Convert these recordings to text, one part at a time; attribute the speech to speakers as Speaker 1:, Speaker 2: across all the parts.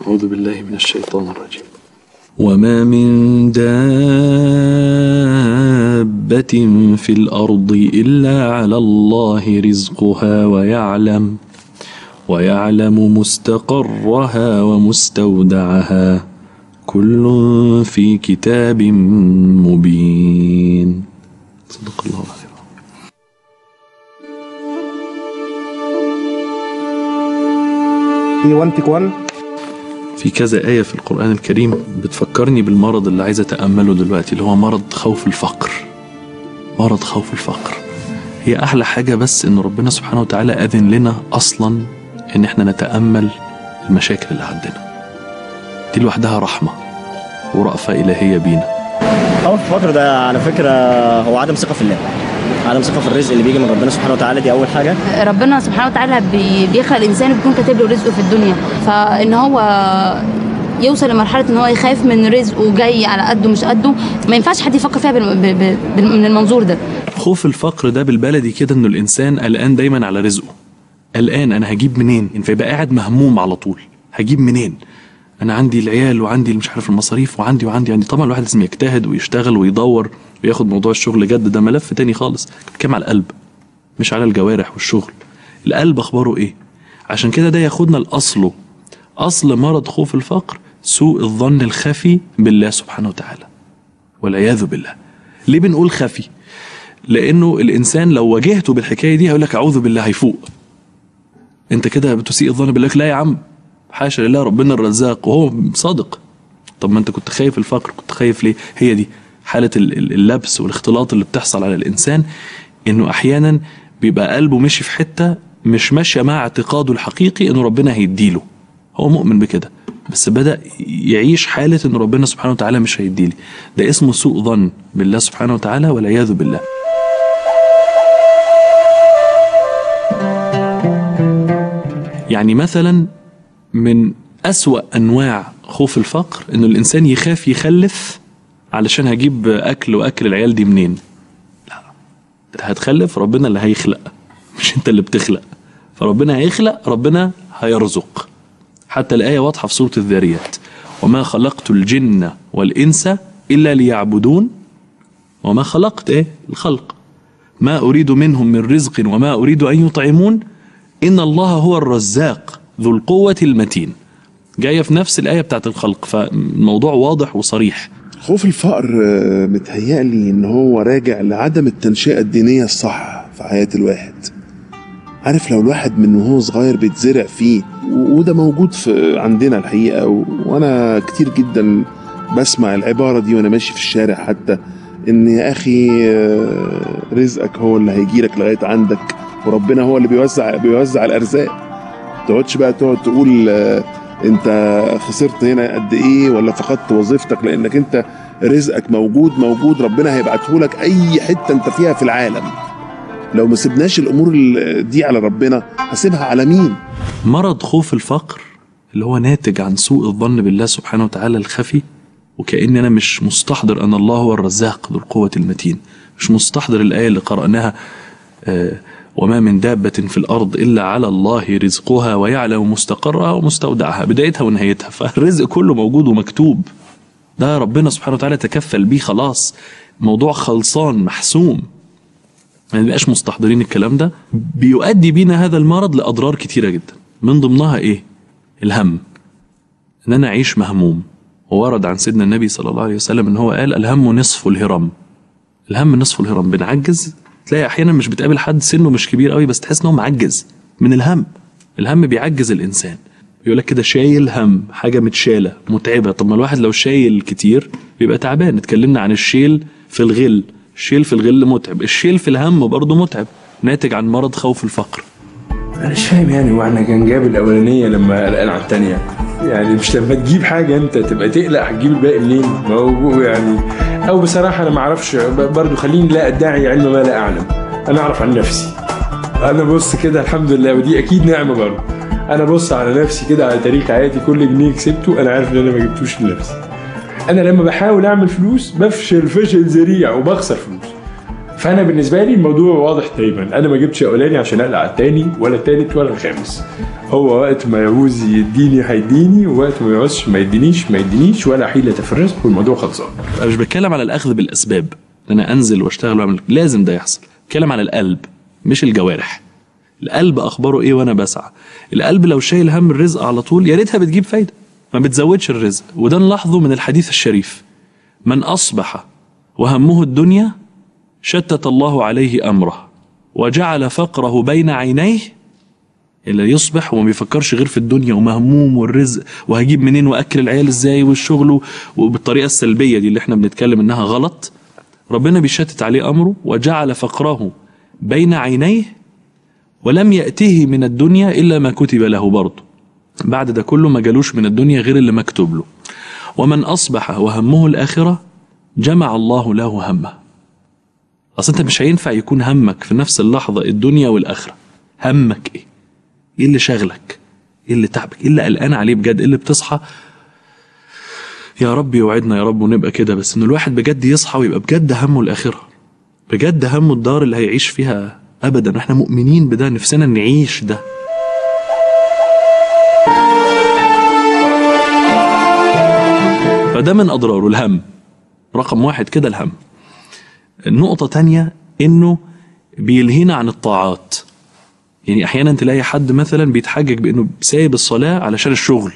Speaker 1: أعوذ بالله من الشيطان الرجيم
Speaker 2: وما من دابة في الأرض إلا على الله رزقها ويعلم ويعلم مستقرها ومستودعها كل في كتاب مبين صدق الله العظيم
Speaker 3: في 1 تيك 1
Speaker 2: في كذا آية في القرآن الكريم بتفكرني بالمرض اللي عايز أتأمله دلوقتي اللي هو مرض خوف الفقر مرض خوف الفقر هي أحلى حاجة بس إن ربنا سبحانه وتعالى أذن لنا أصلا إن إحنا نتأمل المشاكل اللي عندنا دي لوحدها رحمة ورأفة إلهية بينا
Speaker 4: خوف الفقر ده على فكرة هو عدم ثقة في الله عدم ثقة في الرزق اللي بيجي من ربنا سبحانه وتعالى دي أول حاجة
Speaker 5: ربنا سبحانه وتعالى بي- بيخلق الانسان بيكون كاتب له رزقه في الدنيا فان هو يوصل لمرحله ان هو يخاف من رزقه جاي على قده مش قده ما ينفعش حد يفكر فيها بال- ب- ب- بال- من المنظور ده
Speaker 2: خوف الفقر ده بالبلدي كده إنه الإنسان قلقان دايما على رزقه قلقان أنا هجيب منين فيبقى قاعد مهموم على طول هجيب منين انا عندي العيال وعندي مش عارف المصاريف وعندي وعندي عندي طبعا الواحد لازم يجتهد ويشتغل ويدور وياخد موضوع الشغل جد ده ملف تاني خالص بتكلم على القلب مش على الجوارح والشغل القلب اخباره ايه عشان كده ده ياخدنا لاصله اصل مرض خوف الفقر سوء الظن الخفي بالله سبحانه وتعالى والعياذ بالله ليه بنقول خفي لانه الانسان لو واجهته بالحكايه دي هيقول لك اعوذ بالله هيفوق انت كده بتسيء الظن بالله لا يا عم حاشا لله ربنا الرزاق وهو صادق طب ما انت كنت خايف الفقر كنت خايف ليه هي دي حالة ال- ال- اللبس والاختلاط اللي بتحصل على الإنسان إنه أحيانا بيبقى قلبه مشي في حتة مش ماشية مع اعتقاده الحقيقي إنه ربنا هيديله هو مؤمن بكده بس بدأ يعيش حالة إن ربنا سبحانه وتعالى مش هيديلي ده اسمه سوء ظن بالله سبحانه وتعالى والعياذ بالله يعني مثلا من أسوأ أنواع خوف الفقر إنه الإنسان يخاف يخلف علشان هجيب أكل وأكل العيال دي منين لا انت هتخلف ربنا اللي هيخلق مش انت اللي بتخلق فربنا هيخلق ربنا هيرزق حتى الآية واضحة في سورة الذاريات وما خلقت الجن والإنس إلا ليعبدون وما خلقت إيه الخلق ما أريد منهم من رزق وما أريد أن يطعمون إن الله هو الرزاق ذو القوة المتين جاية في نفس الآية بتاعت الخلق فالموضوع واضح وصريح
Speaker 3: خوف الفقر آه، متهيألي ان هو راجع لعدم التنشئة الدينية الصح في حياة الواحد عارف لو الواحد من وهو صغير بيتزرع فيه و- وده موجود في عندنا الحقيقة و- وانا كتير جدا بسمع العبارة دي وانا ماشي في الشارع حتى ان يا اخي آه، رزقك هو اللي هيجيلك لغاية عندك وربنا هو اللي بيوزع بيوزع الارزاق ما تقعدش بقى تقعد تقول آه، انت خسرت هنا قد ايه ولا فقدت وظيفتك لانك انت رزقك موجود موجود ربنا هيبعته لك اي حته انت فيها في العالم لو ما سبناش الامور ال- دي على ربنا هسيبها على مين
Speaker 2: مرض خوف الفقر اللي هو ناتج عن سوء الظن بالله سبحانه وتعالى الخفي وكأن أنا مش مستحضر أن الله هو الرزاق ذو القوة المتين مش مستحضر الآية اللي قرأناها آه، وما من دابة في الأرض إلا على الله رزقها ويعلم مستقرها ومستودعها بدايتها ونهايتها فالرزق كله موجود ومكتوب ده ربنا سبحانه وتعالى تكفل بيه خلاص موضوع خلصان محسوم ما نبقاش مستحضرين الكلام ده بيؤدي بينا هذا المرض لأضرار كتيرة جدا من ضمنها إيه الهم إن أنا أعيش مهموم وورد عن سيدنا النبي صلى الله عليه وسلم إن هو قال الهم نصف الهرم الهم نصف الهرم بنعجز تلاقي أحيانا مش بتقابل حد سنه مش كبير قوي بس تحس إن هو معجز من الهم الهم بيعجز الإنسان يقول لك كده شايل هم حاجة متشالة متعبة طب ما الواحد لو شايل كتير بيبقى تعبان اتكلمنا عن الشيل في الغل الشيل في الغل متعب الشيل في الهم برضه متعب ناتج عن مرض خوف الفقر
Speaker 6: انا مش فاهم يعني هو احنا كان جاب الاولانيه لما قلقان على الثانيه يعني مش لما تجيب حاجه انت تبقى تقلق هتجيب الباقي منين ما هو يعني او بصراحه انا ما اعرفش برضه خليني لا ادعي علم ما لا اعلم انا اعرف عن نفسي انا بص كده الحمد لله ودي اكيد نعمه برضه انا بص على نفسي كده على تاريخ حياتي كل جنيه كسبته انا عارف ان انا ما جبتوش لنفسي انا لما بحاول اعمل فلوس بفشل فشل ذريع وبخسر فلوس فانا بالنسبه لي الموضوع واضح دايما انا ما جبتش اولاني عشان اقلع على التاني ولا التالت ولا الخامس هو وقت ما يعوز يديني هيديني ووقت ما يعوزش ما يدينيش ما يدينيش ولا حيله في الرزق والموضوع خلصان
Speaker 2: انا مش بتكلم على الاخذ بالاسباب ان انا انزل واشتغل واعمل لازم ده يحصل بتكلم على القلب مش الجوارح القلب اخباره ايه وانا بسعى القلب لو شايل هم الرزق على طول يا ريتها بتجيب فايده ما بتزودش الرزق وده نلاحظه من الحديث الشريف من اصبح وهمه الدنيا شتت الله عليه امره وجعل فقره بين عينيه اللي يصبح وما بيفكرش غير في الدنيا ومهموم والرزق وهجيب منين واكل العيال ازاي والشغل وبالطريقه السلبيه دي اللي احنا بنتكلم انها غلط ربنا بيشتت عليه امره وجعل فقره بين عينيه ولم ياته من الدنيا الا ما كتب له برضه بعد ده كله ما جالوش من الدنيا غير اللي مكتوب له ومن اصبح وهمه الاخره جمع الله له همه اصل انت مش هينفع يكون همك في نفس اللحظه الدنيا والاخره همك ايه ايه اللي شاغلك ايه اللي تعبك ايه اللي قلقان عليه بجد ايه اللي بتصحى يا رب يوعدنا يا رب ونبقى كده بس ان الواحد بجد يصحى ويبقى بجد همه الاخره بجد همه الدار اللي هيعيش فيها ابدا احنا مؤمنين بده نفسنا نعيش ده فده من اضراره الهم رقم واحد كده الهم النقطة تانية انه بيلهينا عن الطاعات يعني احيانا تلاقي حد مثلا بيتحجج بانه سايب الصلاة علشان الشغل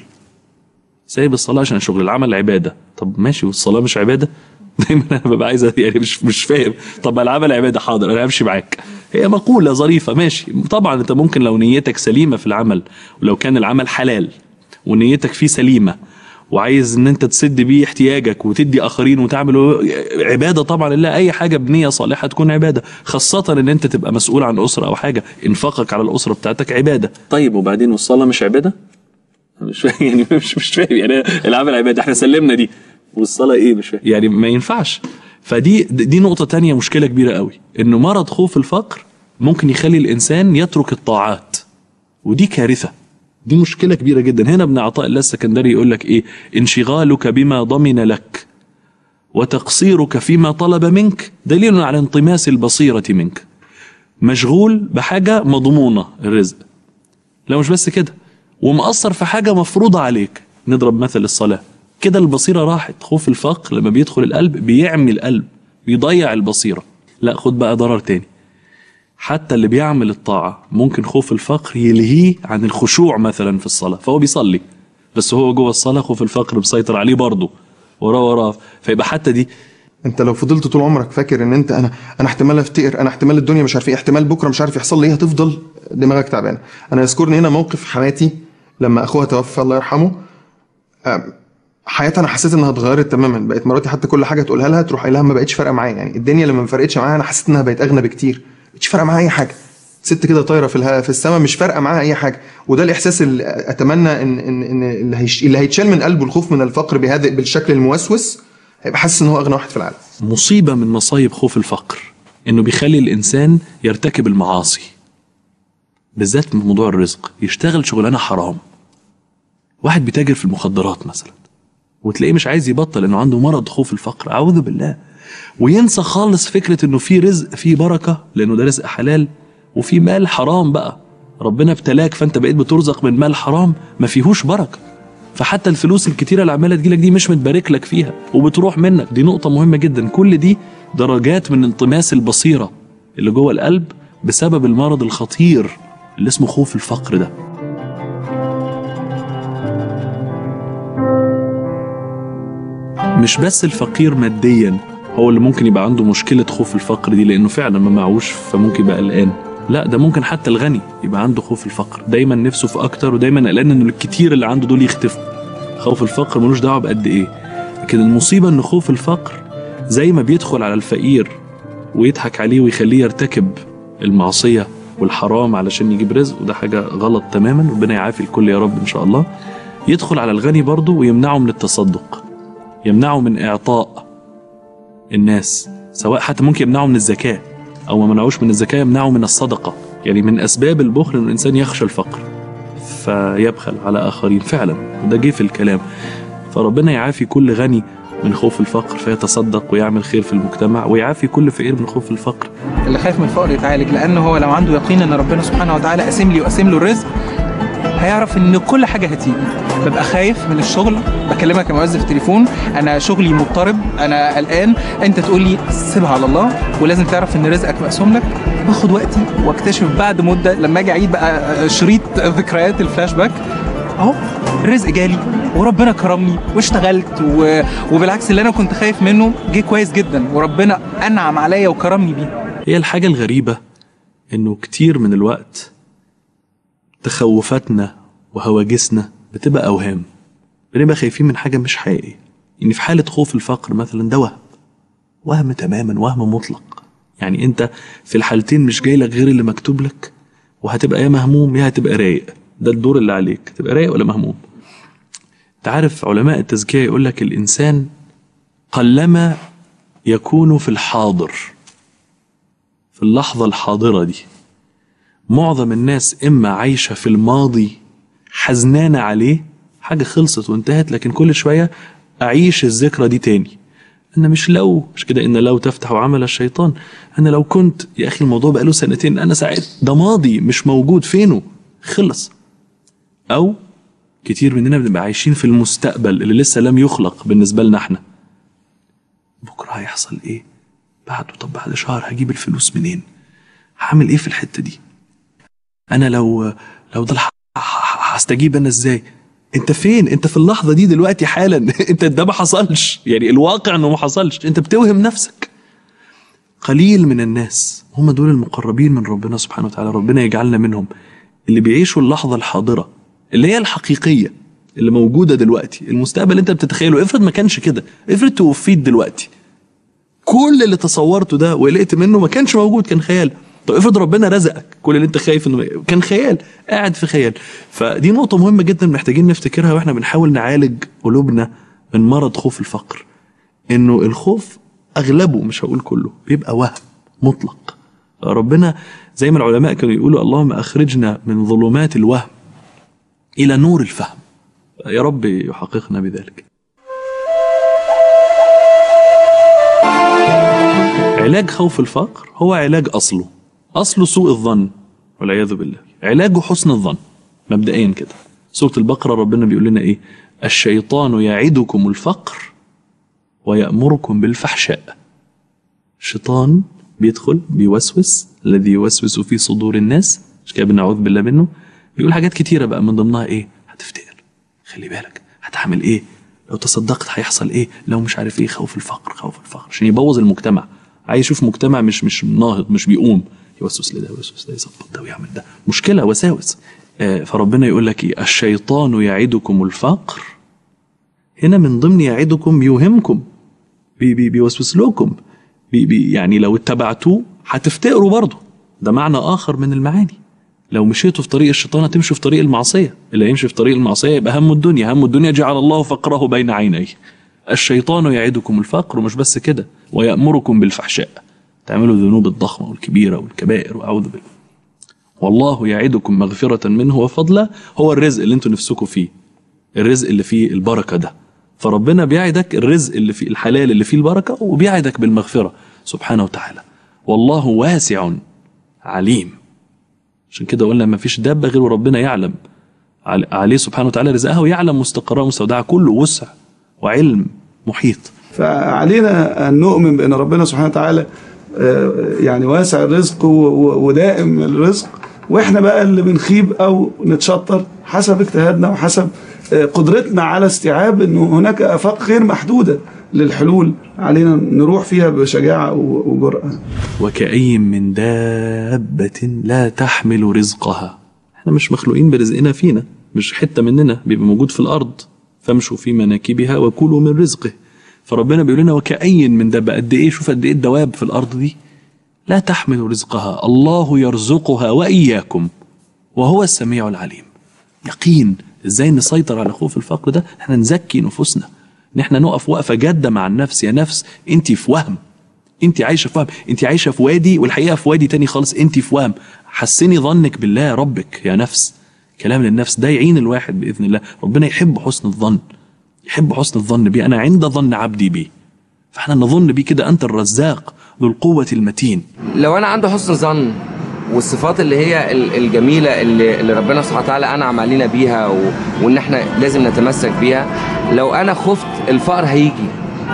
Speaker 2: سايب الصلاة عشان الشغل العمل عبادة طب ماشي والصلاة مش عبادة دايما انا ببقى عايز يعني مش مش فاهم طب العمل عبادة حاضر انا همشي معاك هي مقولة ظريفة ماشي طبعا انت ممكن لو نيتك سليمة في العمل ولو كان العمل حلال ونيتك فيه سليمة وعايز ان انت تسد بيه احتياجك وتدي اخرين وتعمل عباده طبعا لله اي حاجه بنيه صالحه تكون عباده خاصه ان انت تبقى مسؤول عن اسره او حاجه انفاقك على الاسره بتاعتك عباده طيب وبعدين والصلاه مش عباده مش فاهم يعني مش مش فاهم يعني العمل عباده احنا سلمنا دي والصلاه ايه مش فاهم يعني ما ينفعش فدي دي نقطه تانية مشكله كبيره قوي انه مرض خوف الفقر ممكن يخلي الانسان يترك الطاعات ودي كارثه دي مشكله كبيره جدا هنا ابن عطاء الله السكندري يقول لك ايه انشغالك بما ضمن لك وتقصيرك فيما طلب منك دليل على انطماس البصيره منك مشغول بحاجه مضمونه الرزق لا مش بس كده ومقصر في حاجه مفروضه عليك نضرب مثل الصلاه كده البصيره راحت خوف الفقر لما بيدخل القلب بيعمي القلب بيضيع البصيره لا خد بقى ضرر تاني حتى اللي بيعمل الطاعة ممكن خوف الفقر يلهيه عن الخشوع مثلا في الصلاة فهو بيصلي بس هو جوه الصلاة خوف الفقر مسيطر عليه برضه وراه وراه فيبقى حتى دي
Speaker 7: انت لو فضلت طول عمرك فاكر ان انت انا انا احتمال افتقر انا احتمال الدنيا مش عارف ايه احتمال بكره مش عارف يحصل لي ايه هتفضل دماغك تعبانه انا يذكرني هنا موقف حماتي لما اخوها توفى الله يرحمه حياتها انا حسيت انها اتغيرت تماما بقت مراتي حتى كل حاجه تقولها لها تروح قايلها ما بقتش فارقه معايا يعني الدنيا لما ما فرقتش معايا انا حسيت انها بقت اغنى بكتير مش فارقه معاها اي حاجه ست كده طايره في الها في السماء مش فارقه معاها اي حاجه وده الاحساس اللي اتمنى ان ان ان اللي, هيش اللي هيتشال من قلبه الخوف من الفقر بهذا بالشكل الموسوس هيبقى حاسس ان هو اغنى واحد في العالم
Speaker 2: مصيبه من مصايب خوف الفقر انه بيخلي الانسان يرتكب المعاصي بالذات من موضوع الرزق يشتغل شغلانه حرام واحد بيتاجر في المخدرات مثلا وتلاقيه مش عايز يبطل انه عنده مرض خوف الفقر اعوذ بالله وينسى خالص فكره انه في رزق في بركه لانه ده رزق حلال وفي مال حرام بقى ربنا ابتلاك فانت بقيت بترزق من مال حرام ما فيهوش بركه فحتى الفلوس الكتيره اللي عماله تجيلك دي مش متبارك لك فيها وبتروح منك دي نقطه مهمه جدا كل دي درجات من انطماس البصيره اللي جوه القلب بسبب المرض الخطير اللي اسمه خوف الفقر ده مش بس الفقير ماديا هو اللي ممكن يبقى عنده مشكلة خوف الفقر دي لأنه فعلا ما معهوش فممكن يبقى قلقان لا ده ممكن حتى الغني يبقى عنده خوف الفقر دايما نفسه في أكتر ودايما قلقان إن الكتير اللي عنده دول يختفوا خوف الفقر ملوش دعوة بقد إيه لكن المصيبة إن خوف الفقر زي ما بيدخل على الفقير ويضحك عليه ويخليه يرتكب المعصية والحرام علشان يجيب رزق وده حاجة غلط تماما ربنا يعافي الكل يا رب إن شاء الله يدخل على الغني برضه ويمنعه من التصدق يمنعه من إعطاء الناس سواء حتى ممكن يمنعه من الزكاة أو ما منعوش من الزكاة يمنعه من الصدقة يعني من أسباب البخل إن الإنسان يخشى الفقر فيبخل على آخرين فعلا وده جه في الكلام فربنا يعافي كل غني من خوف الفقر فيتصدق ويعمل خير في المجتمع ويعافي كل فقير من خوف الفقر
Speaker 8: اللي خايف من الفقر يتعالج لان هو لو عنده يقين ان ربنا سبحانه وتعالى قاسم لي وقاسم له الرزق هيعرف ان كل حاجه هتيجي ببقى خايف من الشغل بكلمك يا موظف تليفون انا شغلي مضطرب انا قلقان انت تقول لي سيبها على الله ولازم تعرف ان رزقك مقسوم لك باخد وقتي واكتشف بعد مده لما اجي اعيد بقى شريط ذكريات الفلاش باك اهو الرزق جالي وربنا كرمني واشتغلت و... وبالعكس اللي انا كنت خايف منه جه كويس جدا وربنا انعم عليا وكرمني بيه
Speaker 2: هي الحاجة الغريبة إنه كتير من الوقت تخوفاتنا وهواجسنا بتبقى أوهام بنبقى خايفين من حاجة مش حقيقية يعني في حالة خوف الفقر مثلا ده وهم وهم تماما وهم مطلق يعني أنت في الحالتين مش جاي لك غير اللي مكتوب لك وهتبقى يا مهموم يا هتبقى رايق ده الدور اللي عليك تبقى رايق ولا مهموم انت عارف علماء التزكية يقول لك الإنسان قلما يكون في الحاضر في اللحظة الحاضرة دي معظم الناس إما عايشة في الماضي حزنانة عليه حاجة خلصت وانتهت لكن كل شوية أعيش الذكرى دي تاني أنا مش لو مش كده إن لو تفتح عمل الشيطان أنا لو كنت يا أخي الموضوع بقاله سنتين أنا ساعات ده ماضي مش موجود فينه خلص أو كتير مننا بنبقى عايشين في المستقبل اللي لسه لم يخلق بالنسبة لنا احنا بكرة هيحصل ايه بعده طب بعد شهر هجيب الفلوس منين هعمل ايه في الحتة دي انا لو لو ده الح- ه- هستجيب انا ازاي انت فين انت في اللحظة دي دلوقتي حالا انت ده ما حصلش يعني الواقع انه ما حصلش انت بتوهم نفسك قليل من الناس هم دول المقربين من ربنا سبحانه وتعالى ربنا يجعلنا منهم اللي بيعيشوا اللحظة الحاضرة اللي هي الحقيقية اللي موجودة دلوقتي المستقبل اللي انت بتتخيله افرض ما كانش كده افرض توفيت دلوقتي كل اللي تصورته ده وقلقت منه ما كانش موجود كان خيال طب افرض ربنا رزقك كل اللي انت خايف انه كان خيال قاعد في خيال فدي نقطة مهمة جدا محتاجين نفتكرها واحنا بنحاول نعالج قلوبنا من مرض خوف الفقر انه الخوف اغلبه مش هقول كله بيبقى وهم مطلق ربنا زي ما العلماء كانوا يقولوا اللهم اخرجنا من ظلمات الوهم الى نور الفهم يا رب يحققنا بذلك علاج خوف الفقر هو علاج اصله اصله سوء الظن والعياذ بالله علاجه حسن الظن مبدئيا كده سوره البقره ربنا بيقول لنا ايه الشيطان يعدكم الفقر ويأمركم بالفحشاء الشيطان بيدخل بيوسوس الذي يوسوس في صدور الناس مش كده بنعوذ بالله منه بيقول حاجات كتيرة بقى من ضمنها ايه هتفتقر خلي بالك هتعمل ايه لو تصدقت هيحصل ايه لو مش عارف ايه خوف الفقر خوف الفقر عشان يبوظ المجتمع عايز يشوف مجتمع مش مش ناهض مش بيقوم يوسوس لده يوسوس ده يظبط ده ويعمل ده مشكلة وساوس آه فربنا يقول لك ايه الشيطان يعدكم الفقر هنا من ضمن يعدكم بيوهمكم بي بي بيوسوس لكم بي بي يعني لو اتبعتوه هتفتقروا برضه ده معنى اخر من المعاني لو مشيتوا في طريق الشيطان هتمشوا في طريق المعصيه اللي يمشي في طريق المعصيه يبقى هم الدنيا هم الدنيا جعل الله فقره بين عينيه الشيطان يعدكم الفقر ومش بس كده ويأمركم بالفحشاء تعملوا الذنوب الضخمه والكبيره والكبائر واعوذ بالله والله يعدكم مغفرة منه وفضلا هو الرزق اللي انتوا نفسكم فيه الرزق اللي فيه البركة ده فربنا بيعدك الرزق اللي فيه الحلال اللي فيه البركة وبيعدك بالمغفرة سبحانه وتعالى والله واسع عليم عشان كده قلنا ما فيش دابة غير وربنا يعلم عل- عليه سبحانه وتعالى رزقها ويعلم مستقرها ومستودعها كله وسع وعلم محيط
Speaker 9: فعلينا أن نؤمن بأن ربنا سبحانه وتعالى آه، يعني واسع الرزق و- و- ودائم الرزق واحنا بقى اللي بنخيب او نتشطر حسب اجتهادنا وحسب آه، قدرتنا على استيعاب انه هناك افاق غير محدوده للحلول علينا نروح فيها بشجاعه و- وجرأه
Speaker 2: وكأي من دابة لا تحمل رزقها احنا مش مخلوقين برزقنا فينا مش حتة مننا بيبقى موجود في الأرض فامشوا في مناكبها وكلوا من رزقه فربنا بيقول لنا وكأي من دابة قد ايه شوف قد ايه الدواب في الأرض دي لا تحمل رزقها الله يرزقها وإياكم وهو السميع العليم يقين ازاي نسيطر على خوف الفقر ده احنا نزكي نفوسنا ان احنا نقف وقفه جاده مع النفس يا نفس انت في وهم انت عايشه في وهم انت عايشه في وادي والحقيقه في وادي تاني خالص انت في وهم حسني ظنك بالله ربك يا نفس كلام للنفس ده يعين الواحد باذن الله ربنا يحب حسن الظن يحب حسن الظن بي انا عند ظن عبدي بي فاحنا نظن بيه كده انت الرزاق ذو القوه المتين
Speaker 10: لو انا عندي حسن ظن والصفات اللي هي ال- الجميله اللي, اللي ربنا سبحانه وتعالى انعم علينا بيها و... وان احنا لازم نتمسك بيها لو انا خفت الفقر هيجي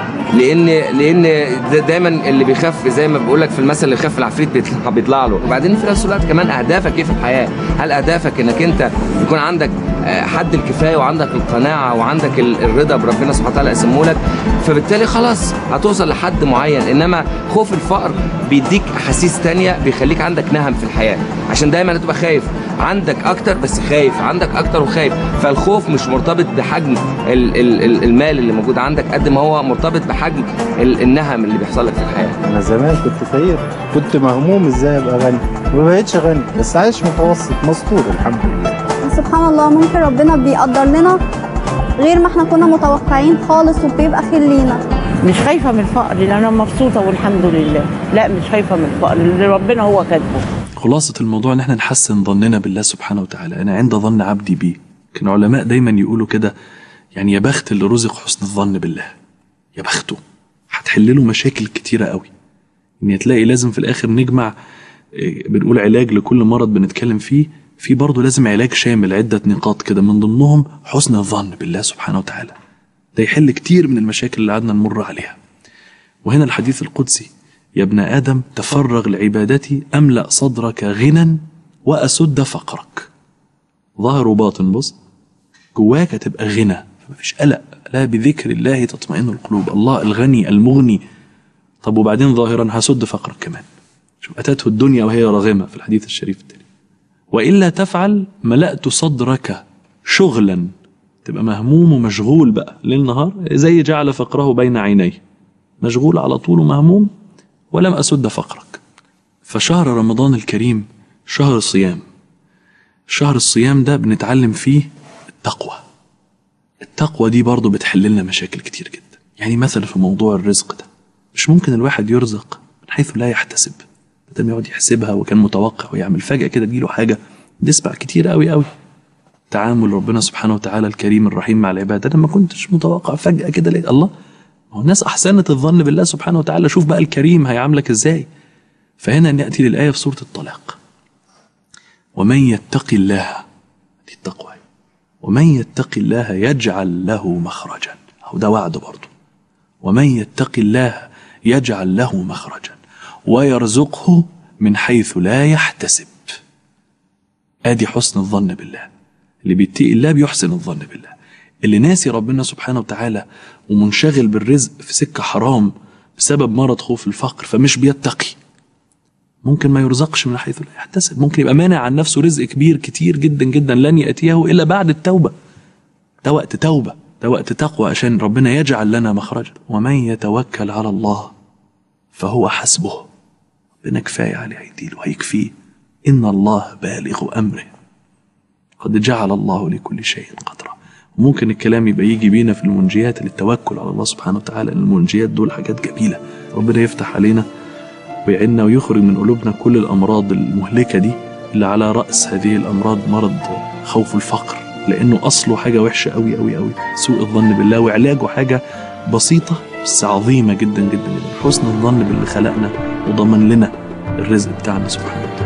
Speaker 10: لان لان دا- دايما اللي بيخاف زي ما بقول لك في المثل اللي يخاف العفريت بيطلع بيطلع له وبعدين في نفس الوقت كمان اهدافك ايه في الحياه هل اهدافك انك انت يكون عندك آه، حد الكفايه وعندك القناعه وعندك ال- الرضا بربنا سبحانه وتعالى يقسمه لك فبالتالي خلاص هتوصل لحد معين انما خوف الفقر بيديك احاسيس تانية بيخليك عندك نهم في الحياه عشان دايما هتبقى خايف عندك اكتر بس خايف عندك اكتر وخايف فالخوف مش مرتبط بحجم ال- ال- ال- المال اللي موجود عندك قد ما هو مرتبط بحجم ال- النهم اللي بيحصل لك في الحياه
Speaker 11: انا زمان كنت فقير كنت مهموم ازاي ابقى غني ما بقتش غني بس عايش متوسط مستور الحمد لله
Speaker 12: سبحان الله ممكن ربنا بيقدر لنا غير ما احنا كنا متوقعين خالص وبيبقى خير لينا
Speaker 13: مش خايفه من الفقر لان انا مبسوطه والحمد لله لا مش خايفه من الفقر اللي ربنا هو كاتبه
Speaker 2: خلاصة الموضوع ان احنا نحسن ظننا بالله سبحانه وتعالى انا عند ظن عبدي بي كان علماء دايما يقولوا كده يعني يا بخت اللي رزق حسن الظن بالله يا بخته هتحل له مشاكل كتيرة قوي ان تلاقي لازم في الاخر نجمع إيه، بنقول علاج لكل مرض بنتكلم فيه في برضه لازم علاج شامل عدة نقاط كده من ضمنهم حسن الظن بالله سبحانه وتعالى ده يحل كتير من المشاكل اللي قعدنا نمر عليها وهنا الحديث القدسي يا ابن آدم تفرغ لعبادتي أملأ صدرك غنى وأسد فقرك ظاهر وباطن بص جواك هتبقى غنى مفيش قلق لا بذكر الله تطمئن القلوب الله الغني المغني طب وبعدين ظاهرا هسد فقرك كمان شوف أتته الدنيا وهي راغمة في الحديث الشريف التالي وإلا تفعل ملأت صدرك شغلا تبقى مهموم ومشغول بقى ليل نهار زي جعل فقره بين عينيه مشغول على طول ومهموم ولم أسد فقرك فشهر رمضان الكريم شهر صيام شهر الصيام ده بنتعلم فيه التقوى التقوى دي برضه بتحل لنا مشاكل كتير جدا يعني مثلا في موضوع الرزق ده مش ممكن الواحد يرزق من حيث لا يحتسب بدل ما يقعد يحسبها وكان متوقع ويعمل فجأة كده تجيله حاجة نسمع كتير قوي قوي تعامل ربنا سبحانه وتعالى الكريم الرحيم مع العباد انا ما كنتش متوقع فجأة كده لقيت الله ما هو الناس احسنت الظن بالله سبحانه وتعالى شوف بقى الكريم هيعاملك ازاي فهنا ناتي للايه في سوره الطلاق ومن يتق الله دي التقوى ومن يتق الله يجعل له مخرجا أو ده وعد برضه ومن يتق الله يجعل له مخرجا ويرزقه من حيث لا يحتسب ادي حسن الظن بالله اللي بيتقي الله بيحسن الظن بالله اللي ناسي ربنا سبحانه وتعالى ومنشغل بالرزق في سكة حرام بسبب مرض خوف الفقر فمش بيتقي ممكن ما يرزقش من حيث لا يحتسب ممكن يبقى مانع عن نفسه رزق كبير كتير جدا جدا لن يأتيه إلا بعد التوبة ده وقت توبة ده وقت تقوى عشان ربنا يجعل لنا مخرجا ومن يتوكل على الله فهو حسبه ربنا كفاية عليه هيديله هيكفيه إن الله بالغ أمره قد جعل الله لكل شيء قدرا ممكن الكلام يبقى يجي بينا في المنجيات للتوكل على الله سبحانه وتعالى لأن المنجيات دول حاجات جميلة ربنا يفتح علينا ويعيننا ويخرج من قلوبنا كل الأمراض المهلكة دي اللي على رأس هذه الأمراض مرض خوف الفقر لأنه أصله حاجة وحشة أوي أوي أوي سوء الظن بالله وعلاجه حاجة بسيطة بس عظيمة جدا جدا جدا حسن الظن باللي خلقنا وضمن لنا الرزق بتاعنا سبحانه وتعالى